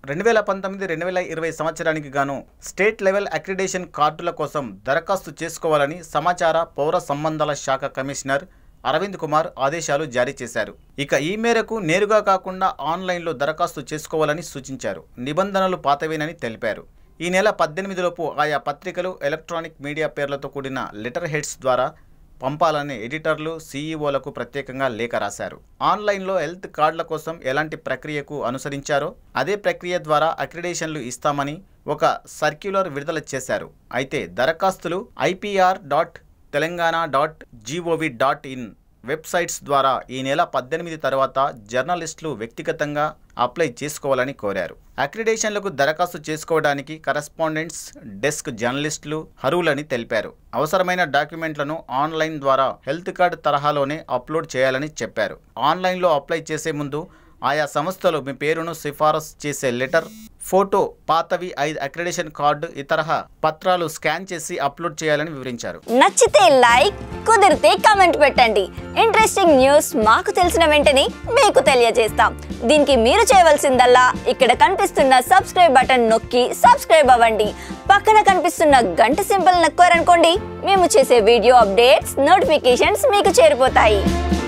రెండు వేల పంతొమ్మిది రెండు వేల ఇరవై సంవత్సరానికి గాను స్టేట్ లెవెల్ అక్రిడేషన్ కార్డుల కోసం దరఖాస్తు చేసుకోవాలని సమాచార పౌర సంబంధాల శాఖ కమిషనర్ అరవింద్ కుమార్ ఆదేశాలు జారీ చేశారు ఇక ఈ మేరకు నేరుగా కాకుండా ఆన్లైన్లో దరఖాస్తు చేసుకోవాలని సూచించారు నిబంధనలు పాతవేనని తెలిపారు ఈ నెల పద్దెనిమిదిలోపు ఆయా పత్రికలు ఎలక్ట్రానిక్ మీడియా పేర్లతో కూడిన లెటర్ హెడ్స్ ద్వారా పంపాలని ఎడిటర్లు సీఈఓలకు ప్రత్యేకంగా లేఖ రాశారు ఆన్లైన్లో హెల్త్ కార్డుల కోసం ఎలాంటి ప్రక్రియకు అనుసరించారో అదే ప్రక్రియ ద్వారా అక్రిడేషన్లు ఇస్తామని ఒక సర్క్యులర్ విడుదల చేశారు అయితే దరఖాస్తులు IPR dot Telangana dot gov dot in websites ద్వారా ఈ నెల పద్దెనిమిది తర్వాత జర్నలిస్టులు వ్యక్తిగతంగా అప్లై చేసుకోవాలని కోరారు అక్రిడేషన్లకు దరఖాస్తు చేసుకోవడానికి కరస్పాండెంట్స్ డెస్క్ జర్నలిస్టులు అర్హులని తెలిపారు అవసరమైన డాక్యుమెంట్లను ఆన్లైన్ ద్వారా హెల్త్ కార్డు తరహాలోనే అప్లోడ్ చేయాలని చెప్పారు ఆన్లైన్లో అప్లై చేసే ముందు ఆయా సంస్థలు మీ పేరును సిఫారసు చేసే లెటర్ ఫోటో పాతవి ఐదు అక్రిడేషన్ కార్డు ఇతర పత్రాలు స్కాన్ చేసి అప్లోడ్ చేయాలని వివరించారు నచ్చితే లైక్ కుదిరితే కమెంట్ పెట్టండి ఇంట్రెస్టింగ్ న్యూస్ మాకు తెలిసిన వెంటనే మీకు తెలియజేస్తాం దీనికి మీరు చేయవలసిందల్లా ఇక్కడ కనిపిస్తున్న సబ్స్క్రైబ్ బటన్ నొక్కి సబ్స్క్రైబ్ అవ్వండి పక్కన కనిపిస్తున్న గంట సింబల్ నొక్కారనుకోండి మేము చేసే వీడియో అప్డేట్స్ నోటిఫికేషన్స్ మీకు చేరిపోతాయి